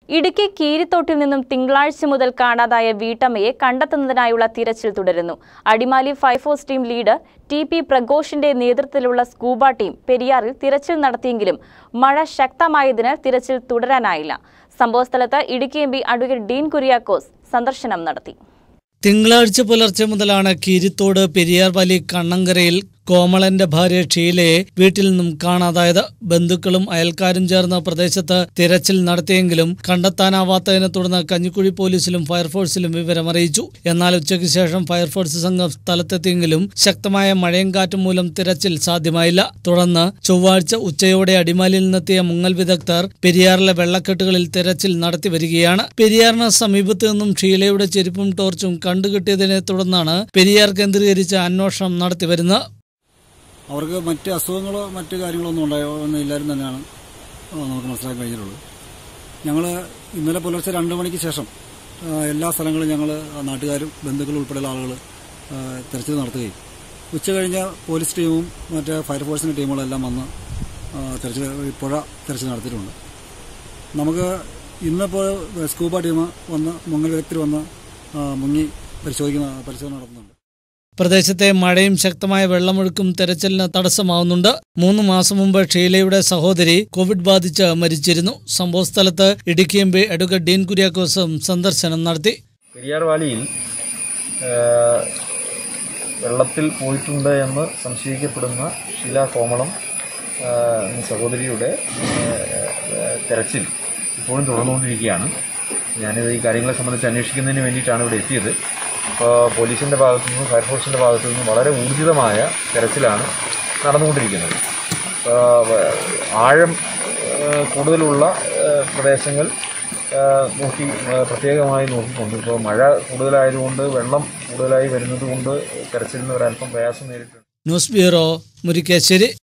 ഇടുക്കി കീരിത്തോട്ടിൽ നിന്നും തിങ്കളാഴ്ച മുതൽ കാണാതായ വീട്ടമ്മയെ കണ്ടെത്തുന്നതിനായുള്ള തിരച്ചിൽ തുടരുന്നു Adimali fire force team leader T P പ്രഘോഷിന്റെ നേതൃത്വത്തിലുള്ള സ്കൂബ ടീം പെരിയാറിൽ തിരച്ചിൽ നടത്തിയെങ്കിലും മഴ ശക്തമായതിനാൽ തിരച്ചിൽ തുടരാനായില്ല സംഭവസ്ഥലത്ത് Idukki M P advocate Dean Kuriakose സന്ദർശനം നടത്തി തിങ്കളാഴ്ച പുലർച്ചെ മുതലാണ് കീരിത്തോട് പെരിയാർ വലി കണ്ണങ്കരയിൽ കോമളന്റെ ഭാര്യ ഷീലയെ വീട്ടിൽ നിന്നും കാണാതായത് ബന്ധുക്കളും അയൽക്കാരും ചേർന്ന് പ്രദേശത്ത് തിരച്ചിൽ നടത്തിയെങ്കിലും കണ്ടെത്താനാവാത്തതിനെ തുടർന്ന് കഞ്ഞിക്കുഴി പോലീസിലും ഫയർഫോഴ്സിലും വിവരമറിയിച്ചു എന്നാൽ ഉച്ചയ്ക്ക് ശേഷം ഫയർഫോഴ്സ് സംഘം സ്ഥലത്തെത്തിയെങ്കിലും ശക്തമായ മഴയും കാറ്റും മൂലം തിരച്ചിൽ സാധ്യമായില്ല തുടർന്ന് ചൊവ്വാഴ്ച ഉച്ചയോടെ അടിമാലിയിൽ നിന്നെത്തിയ മുങ്ങൽ വിദഗ്ധർ പെരിയാറിലെ വെള്ളക്കെട്ടുകളിൽ തിരച്ചിൽ നടത്തി വരികയാണ് പെരിയാറിന് സമീപത്ത് നിന്നും ഷീലയുടെ ചെരുപ്പും ടോർച്ചും കണ്ടുകിട്ടിയതിനെ തുടർന്നാണ് പെരിയാർ കേന്ദ്രീകരിച്ച് അന്വേഷണം നടത്തിവരുന്നത് അവർക്ക് മറ്റ് അസുഖങ്ങളോ മറ്റ് കാര്യങ്ങളോ ഒന്നും ഉണ്ടായോ എന്ന് ഇല്ലാരും തന്നെയാണ് ആ, നമുക്ക് മനസ്സിലാക്കാൻ കഴിഞ്ഞിട്ടുള്ളത് ഞങ്ങൾ ഇന്നലെ പുലർച്ചെ രണ്ട് മണിക്ക് ശേഷം ആ, എല്ലാ സ്ഥലങ്ങളും ഞങ്ങൾ നാട്ടുകാരും ബന്ധുക്കളും ഉൾപ്പെടെയുള്ള ആളുകൾ തെരച്ചിൽ നടത്തുകയും ഉച്ച കഴിഞ്ഞ് പോലീസ് ടീമും മറ്റേ ഫയർഫോഴ്സിൻ്റെ ടീമുകളെല്ലാം വന്ന് ആ, തെരച്ചിൽ ഈ പുഴ തെരച്ചിൽ നടത്തിയിട്ടുണ്ട് നമുക്ക് ഇന്നിപ്പോൾ സ്കൂബ ടീം വന്ന് മുങ്ങൽ വിദഗ്ധർ വന്ന് ആ, മുങ്ങി പരിശോധിക്കുന്ന പരിശോധന നടത്തുന്നുണ്ട് പ്രദേശത്തെ മഴയും ശക്തമായ വെള്ളമൊഴുക്കും തെരച്ചിലിന് തടസ്സമാവുന്നുണ്ട് മൂന്ന് മാസം മുമ്പ് ഷീലയുടെ സഹോദരി കോവിഡ് ബാധിച്ച് മരിച്ചിരുന്നു സംഭവസ്ഥലത്ത് Idukki M P advocate Dean കുര്യാക്കോസും സന്ദർശനം നടത്തി പെരിയാർ വാലിയിൽ ആ, വെള്ളത്തിൽ പോയിട്ടുണ്ട് എന്ന് സംശയിക്കപ്പെടുന്ന ഷീല കോമളം ആ, എന്ന സഹോദരിയുടെ ആ, ആ, തെരച്ചിൽ ഇപ്പോഴും തുടർന്നുകൊണ്ടിരിക്കുകയാണ് ഞാനിത് ഈ കാര്യങ്ങളെ സംബന്ധിച്ച് അന്വേഷിക്കുന്നതിന് വേണ്ടിയിട്ടാണ് ഇവിടെ എത്തിയത് അപ്പോൾ പോലീസിൻ്റെ ഭാഗത്തു നിന്നും ഫയർഫോഴ്സിൻ്റെ ഭാഗത്തു നിന്നും വളരെ ഊർജിതമായ തെരച്ചിലാണ് നടന്നുകൊണ്ടിരിക്കുന്നത് അപ്പോൾ ആഴം ആ, കൂടുതലുള്ള ആ, പ്രദേശങ്ങൾ ആ, നോക്കി ആ, പ്രത്യേകമായി നോക്കിക്കൊണ്ട് ഇപ്പോൾ മഴ കൂടുതലായതുകൊണ്ട് വെള്ളം കൂടുതലായി വരുന്നത് കൊണ്ട് തെരച്ചിലിന് ഒരല്പം പ്രയാസം നേരിട്ടുണ്ട് ന്യൂസ് ബ്യൂറോ മുരിക്കാശ്ശേരി